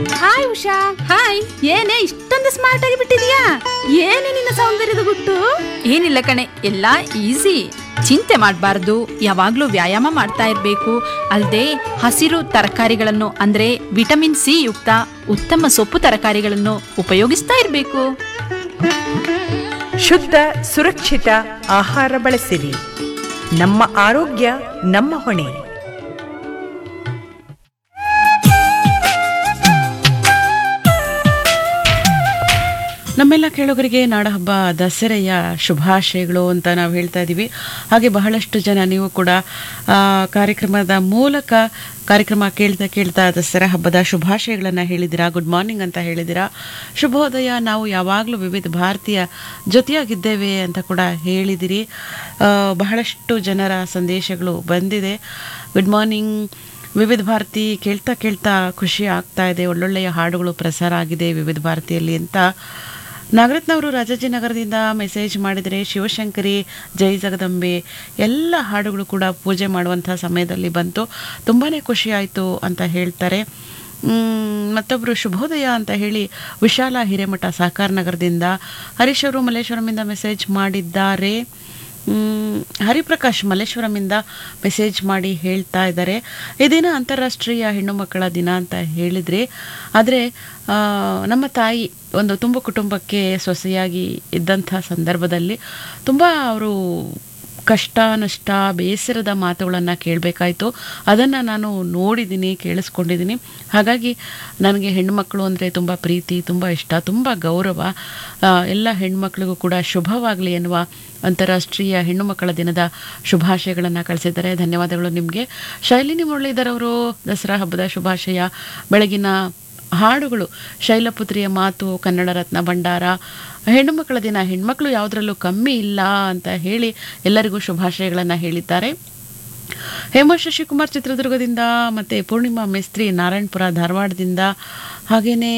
hi Usha hi ಏನೇ ಇಷ್ಟೊಂದು smart ಆಗಿ ಬಿಟ್ಟಿದ್ಯಾ ಏನೇ ನಿನ್ನ ಸೌಂದರ್ಯದ ಗುಟ್ಟು ಏನಿಲ್ಲ ಕಣೆ ಎಲ್ಲ ಈಸಿ ಚಿಂತೆ ಮಾಡಬಾರ್ದು ಯಾವಾಗ್ಲೂ ವ್ಯಾಯಾಮ ಮಾಡ್ತಾ ಇರ್ಬೇಕು ಅಲ್ದೆ ಹಸಿರು ತರಕಾರಿಗಳನ್ನು ಅಂದ್ರೆ ವಿಟಮಿನ್ ಸಿ ಯುಕ್ತ ಉತ್ತಮ ಸೊಪ್ಪು ತರಕಾರಿಗಳನ್ನು ಉಪಯೋಗಿಸ್ತಾ ಇರ್ಬೇಕು ಶುದ್ಧ ಸುರಕ್ಷಿತ ಆಹಾರ ಬಳಸಿರಿ ನಮ್ಮ ಆರೋಗ್ಯ ನಮ್ಮ ಹೊಣೆ ನಮ್ಮೆಲ್ಲ ಕೇಳುಗರಿಗೆ ನಾಡಹಬ್ಬ ದಸರೆಯ ಶುಭಾಶಯಗಳು ಅಂತ ನಾವು ಹೇಳ್ತಾ ಇದ್ದೀವಿ ಹಾಗೆ ಬಹಳಷ್ಟು ಜನ ನೀವು ಕೂಡ ಆ, ಕಾರ್ಯಕ್ರಮದ ಮೂಲಕ ಕಾರ್ಯಕ್ರಮ ಕೇಳ್ತಾ ಕೇಳ್ತಾ ದಸರಾ ಹಬ್ಬದ ಶುಭಾಶಯಗಳನ್ನು ಹೇಳಿದ್ದೀರಾ ಗುಡ್ ಮಾರ್ನಿಂಗ್ ಅಂತ ಹೇಳಿದ್ದೀರಾ ಶುಭೋದಯ ನಾವು ಯಾವಾಗಲೂ ವಿವಿಧ ಭಾರತೀಯ ಜೊತೆಯಾಗಿದ್ದೇವೆ ಅಂತ ಕೂಡ ಹೇಳಿದಿರಿ ಆ, ಬಹಳಷ್ಟು ಜನರ ಸಂದೇಶಗಳು ಬಂದಿದೆ ಗುಡ್ ಮಾರ್ನಿಂಗ್ ವಿವಿಧ ಭಾರತಿ ಕೇಳ್ತಾ ಕೇಳ್ತಾ ಖುಷಿ ಆಗ್ತಾ ಇದೆ ಒಳ್ಳೊಳ್ಳೆಯ ಹಾಡುಗಳು ಪ್ರಸಾರ ಆಗಿದೆ ವಿವಿಧ ಭಾರತಿಯಲ್ಲಿ ಅಂತ ನಾಗರತ್ನವರು ರಾಜಾಜಿನಗರದಿಂದ ಮೆಸೇಜ್ ಮಾಡಿದರೆ ಶಿವಶಂಕರಿ ಜೈ ಜಗದಂಬೆ ಎಲ್ಲ ಹಾಡುಗಳು ಕೂಡ ಪೂಜೆ ಮಾಡುವಂಥ ಸಮಯದಲ್ಲಿ ಬಂತು ತುಂಬಾ ಖುಷಿ ಆಯಿತು ಅಂತ ಹೇಳ್ತಾರೆ ಮ್, ಮತ್ತೊಬ್ಬರು ಶುಭೋದಯ ಅಂತ ಹೇಳಿ ವಿಶಾಲ ಹಿರೇಮಠ ಸಹಕಾರ ನಗರದಿಂದ ಹರೀಶ್ ಅವರು ಮಲ್ಲೇಶ್ವರಮಿಂದ ಮೆಸೇಜ್ ಮಾಡಿದ್ದಾರೆ ಮ್, ಹರಿಪ್ರಕಾಶ್ ಮಲ್ಲೇಶ್ವರಮಿಂದ ಮೆಸೇಜ್ ಮಾಡಿ ಹೇಳ್ತಾ ಇದ್ದಾರೆ ಈ ದಿನ ಅಂತಾರಾಷ್ಟ್ರೀಯ ಹೆಣ್ಣು ಮಕ್ಕಳ ದಿನ ಅಂತ ಹೇಳಿದ್ರಿ ಆದರೆ ಆ, ನಮ್ಮ ತಾಯಿ ಒಂದು ತುಂಬ ಕುಟುಂಬಕ್ಕೆ ಸೊಸೆಯಾಗಿ ಇದ್ದಂಥ ಸಂದರ್ಭದಲ್ಲಿ ತುಂಬ ಅವರು ಕಷ್ಟ ನಷ್ಟ ಬೇಸರದ ಮಾತುಗಳನ್ನು ಕೇಳಬೇಕಾಯ್ತು ಅದನ್ನು ನಾನು ನೋಡಿದ್ದೀನಿ ಕೇಳಿಸ್ಕೊಂಡಿದ್ದೀನಿ ಹಾಗಾಗಿ ನನಗೆ ಹೆಣ್ಮಕ್ಳು ಅಂದರೆ ತುಂಬ ಪ್ರೀತಿ ತುಂಬ ಇಷ್ಟ ತುಂಬ ಗೌರವ ಆ, ಎಲ್ಲ ಹೆಣ್ಮಕ್ಳಿಗೂ ಕೂಡ ಶುಭವಾಗಲಿ ಎನ್ನುವ ಅಂತಾರಾಷ್ಟ್ರೀಯ ಹೆಣ್ಣು ಮಕ್ಕಳ ದಿನದ ಶುಭಾಶಯಗಳನ್ನು ಕಳಿಸಿದ್ದಾರೆ ಧನ್ಯವಾದಗಳು ನಿಮಗೆ ಶೈಲಿನಿ ಮುರಳೀಧರ್ ಅವರು ದಸರಾ ಹಬ್ಬದ ಶುಭಾಶಯ ಬೆಳಗಿನ ಹಾಡುಗಳು ಶೈಲಪುತ್ರಿಯ ಮಾತು ಕನ್ನಡ ರತ್ನ ಭಂಡಾರ ಹೆಣ್ಣು ಮಕ್ಕಳ ದಿನ ಹೆಣ್ಮಕ್ಳು ಯಾವುದರಲ್ಲೂ ಕಮ್ಮಿ ಇಲ್ಲ ಅಂತ ಹೇಳಿ ಎಲ್ಲರಿಗೂ ಶುಭಾಶಯಗಳನ್ನು ಹೇಳಿದ್ದಾರೆ ಹೇಮ ಶಶಿಕುಮಾರ್ ಚಿತ್ರದುರ್ಗದಿಂದ ಮತ್ತು ಪೂರ್ಣಿಮಾ ಮೇಸ್ತ್ರಿ ನಾರಾಯಣಪುರ ಧಾರವಾಡದಿಂದ ಹಾಗೆಯೇ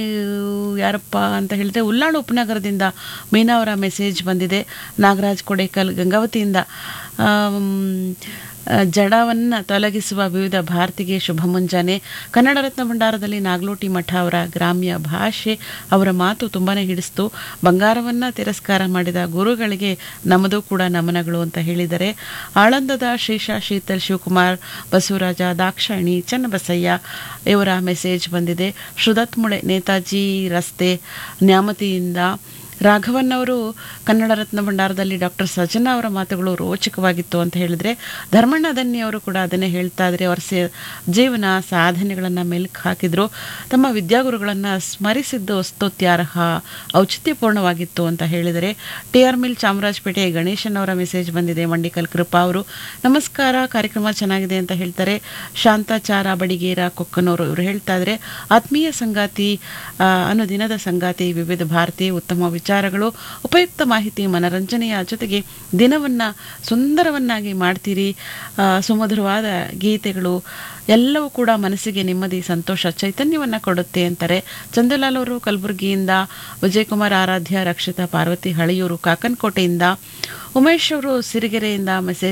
ಯಾರಪ್ಪ ಅಂತ ಹೇಳಿದ್ರೆ ಉಲ್ಲಾಳು ಉಪನಗರದಿಂದ ಮೀನಾ ಅವರ ಮೆಸೇಜ್ ಬಂದಿದೆ ನಾಗರಾಜ್ ಕೊಡೇಕಲ್ ಗಂಗಾವತಿಯಿಂದ ಆಮ್, ಆ, ಜಡವನ್ನು ತೊಲಗಿಸುವ ವಿವಿಧ ಭಾರತಿಗೆ ಶುಭ ಮುಂಜಾನೆ ಕನ್ನಡ ರತ್ನ ಭಂಡಾರದಲ್ಲಿ ನಾಗಲೋಟಿ ಮಠ ಅವರ ಗ್ರಾಮ್ಯ ಭಾಷೆ ಅವರ ಮಾತು ತುಂಬಾ ಹಿಡಿಸ್ತು ಬಂಗಾರವನ್ನು ತಿರಸ್ಕಾರ ಮಾಡಿದ ಗುರುಗಳಿಗೆ ನಮ್ಮದು ಕೂಡ ನಮನಗಳು ಅಂತ ಹೇಳಿದರೆ ಆಳಂದದ ಶ್ರೀಶಾ ಶೀತಲ್ ಶಿವಕುಮಾರ್ ಬಸವರಾಜ ದಾಕ್ಷಾಯಣಿ ಚನ್ನಬಸಯ್ಯ ಇವರ ಮೆಸೇಜ್ ಬಂದಿದೆ ಶ್ರುದತ್ಮುಳೆ ನೇತಾಜಿ ರಸ್ತೆ ನ್ಯಾಮತಿಯಿಂದ ರಾಘವನ್ ಅವರು ಕನ್ನಡ ರತ್ನ ಭಂಡಾರದಲ್ಲಿ ಡಾಕ್ಟರ್ ಸಜನಾ ಅವರ ಮಾತುಗಳು ರೋಚಕವಾಗಿತ್ತು ಅಂತ ಹೇಳಿದ್ರೆ ಧರ್ಮಣ್ಣ ದನ್ನಿ ಅವರು ಕೂಡ ಅದನ್ನೇ ಹೇಳ್ತಾ ಇದ್ರೆ ಅವರ ಸೇ ಜೀವನ ಸಾಧನೆಗಳನ್ನು ಮೆಲುಕು ಹಾಕಿದ್ರು ತಮ್ಮ ವಿದ್ಯಾಗುರುಗಳನ್ನು ಸ್ಮರಿಸಿದ್ದು ಸ್ತುತ್ಯಾರ್ಹ ಔಚಿತ್ಯಪೂರ್ಣವಾಗಿತ್ತು ಅಂತ ಹೇಳಿದರೆ T R mill Chamarajpet Ganeshan ಅವರ ಮೆಸೇಜ್ ಬಂದಿದೆ ಮಂಡಿಕಲ್ ಕೃಪಾ ಅವರು ನಮಸ್ಕಾರ ಕಾರ್ಯಕ್ರಮ ಚೆನ್ನಾಗಿದೆ ಅಂತ ಹೇಳ್ತಾರೆ ಶಾಂತಾಚಾರ ಬಡಿಗೇರ ಕೊಕ್ಕನೂರು ಇವರು ಹೇಳ್ತಾ ಇದ್ರೆ ಆತ್ಮೀಯ ಸಂಗಾತಿ ಆ, ಅನ್ನೋ ದಿನದ ಸಂಗಾತಿ ವಿವಿಧ ಭಾರತಿ ಉತ್ತಮ ವಿಚಾರಗಳು ಉಪಯುಕ್ತ ಮಾಹಿತಿ ಮನರಂಜನೆಯ ಜೊತೆಗೆ ದಿನವನ್ನು ಸುಂದರವನ್ನಾಗಿ ಮಾಡ್ತೀರಿ ಆ, ಸುಮಧುರವಾದ ಗೀತೆಗಳು ಎಲ್ಲವೂ ಕೂಡ ಮನಸ್ಸಿಗೆ ನೆಮ್ಮದಿ ಸಂತೋಷ ಚೈತನ್ಯವನ್ನು ಕೊಡುತ್ತೆ ಅಂತಾರೆ ಚಂದ್ರಲಾಲ್ ಅವರು ಕಲಬುರಗಿಯಿಂದ ವಿಜಯಕುಮಾರ್ ಆರಾಧ್ಯ ರಕ್ಷಿತಾ ಪಾರ್ವತಿ ಹಳಿಯೂರು ಕಾಕನಕೋಟೆಯಿಂದ ಉಮೇಶ್ ಅವರು ಸಿರಿಗೆರೆಯಿಂದ ಮೆಸೇಜ್